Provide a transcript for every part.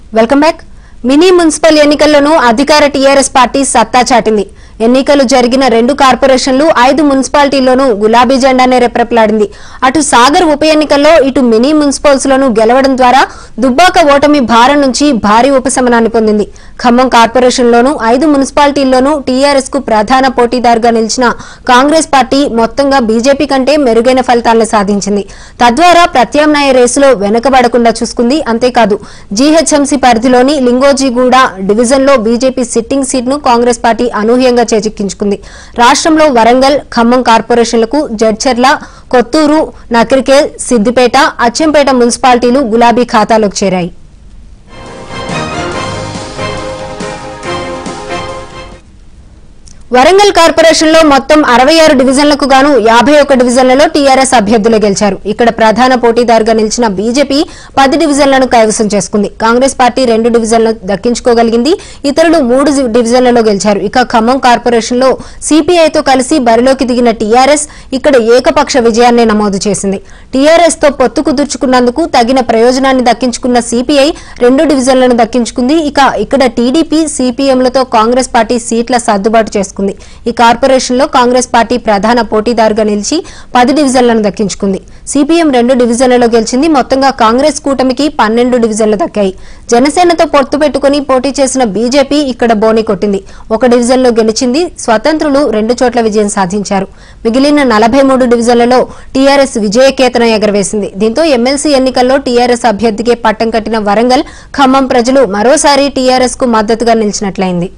welcome back mini municipal ఎన్నికల్లోనూ అధికార TRS party సత్తా చాటింది ఎన్నికలు జరిగిన రెండు కార్పొరేషన్లు ఐదు మున్సిపాలిటీల్లోనూ గులాబీ జెండానే రెప్రెపలాడింది అటు సాగర్ ఉప ఎన్నికల్లో ఇటు మినీ మున్సిపల్స్ లోనూ గెలవడం ద్వారా దుబ్బాక ఓటమి భారం నుంచి భారీ ఉపశమనాన్ని పొందింది ఖమ్మం కార్పొరేషన్లోనూ ఐదు మున్సిపాలిటీల్లోనూ టీఆర్ఎస్ కు ప్రధాన పోటీదారుగా నిలిచిన కాంగ్రెస్ పార్టీ మొత్తంగా బీజేపీ కంటే మెరుగైన ఫలితాలను సాధించింది తద్వారా ప్రత్యామ్నాయ రేసులో వెనుకబడకుండా చూసుకుంది అంతేకాదు జీహెచ్ఎంసీ పరిధిలోని లింగోజిగూడ డివిజన్లో బీజేపీ సిట్టింగ్ సీట్ను కాంగ్రెస్ పార్టీ అనూహ్యంగా చేజిక్కించుకుంది రాష్ట్రంలో వరంగల్ ఖమ్మం కార్పొరేషన్లకు జడ్చర్ల కొత్తూరు నకిరికేల్ సిద్దిపేట అచ్చంపేట మున్సిపాలిటీలు గులాబీ ఖాతాలోకి చేరాయి వరంగల్ కార్పొరేషన్ లో మొత్తం అరవై ఆరు డివిజన్లకు గాను యాభై ఒక్క డివిజన్లలో టీఆర్ఎస్ అభ్యర్థులు గెలిచారు ఇక్కడ ప్రధాన పోటీదారుగా నిలిచిన బీజేపీ పది డివిజన్లను కైవసం చేసుకుంది కాంగ్రెస్ పార్టీ రెండు డివిజన్లను దక్కించుకోగలిగింది ఇతరులు మూడు డి- డివిజన్లలో గెలిచారు ఇక ఖమ్మం కార్పొరేషన్ లో సిపిఐతో కలిసి బరిలోకి దిగిన టీఆర్ఎస్ ఇక్కడ ఏకపక్ష విజయాన్ని నమోదు చేసింది టీఆర్ఎస్ తో పొత్తు కుదుర్చుకున్నందుకు తగిన ప్రయోజనాన్ని దక్కించుకున్న సిపిఐ రెండు డివిజన్లను దక్కించుకుంది ఇక ఇక్కడ టీడీపీ సిపిఎంలతో కాంగ్రెస్ పార్టీ సీట్ల సర్దుబాటు చేసుకుంది ఈ కార్పొరేషన్ లో కాంగ్రెస్ పార్టీ ప్రధాన పోటీదారుగా నిలిచి పది డివిజన్లను దక్కించుకుంది సిపిఎం రెండు డివిజన్లలో గెలిచింది మొత్తంగా కాంగ్రెస్ కూటమికి పన్నెండు డివిజన్లు దక్కాయి జనసేనతో పొత్తు పెట్టుకుని పోటీ చేసిన బీజేపీ ఇక్కడ బోని కొట్టింది ఒక డివిజన్లో గెలిచింది స్వతంత్రులు రెండు చోట్ల విజయం సాధించారు మిగిలిన నలభై మూడు డివిజన్లలో టీఆర్ఎస్ విజయకేతన ఎగరవేసింది దీంతో ఎమ్మెల్సీ ఎన్నికల్లో టీఆర్ఎస్ అభ్యర్థికే పట్టం కట్టిన వరంగల్ ఖమ్మం ప్రజలు మరోసారి టీఆర్ఎస్ కు మద్దతుగా నిలిచినట్లయింది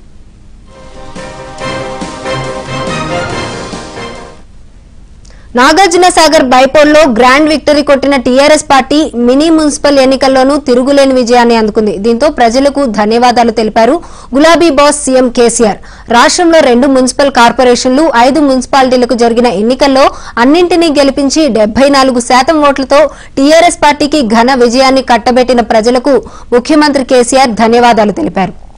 నాగార్జున సాగర్ బైపోల్లో గ్రాండ్ విక్టరీ కొట్టిన టీఆర్ఎస్ పార్టీ మినీ మున్సిపల్ ఎన్నికల్లోనూ తిరుగులేని విజయాన్ని అందుకుంది దీంతో ప్రజలకు ధన్యవాదాలు తెలిపారు గులాబీ బాస్ సీఎం కేసీఆర్ రాష్ట్రంలో రెండు మున్సిపల్ కార్పొరేషన్లు ఐదు మున్సిపాలిటీలకు జరిగిన ఎన్నికల్లో అన్నింటినీ గెలిపించి డెబ్బై నాలుగు శాతం ఓట్లతో టీఆర్ఎస్ పార్టీకి ఘన విజయాన్ని కట్టబెట్టిన ప్రజలకు ముఖ్యమంత్రి కేసీఆర్ ధన్యవాదాలు తెలిపారు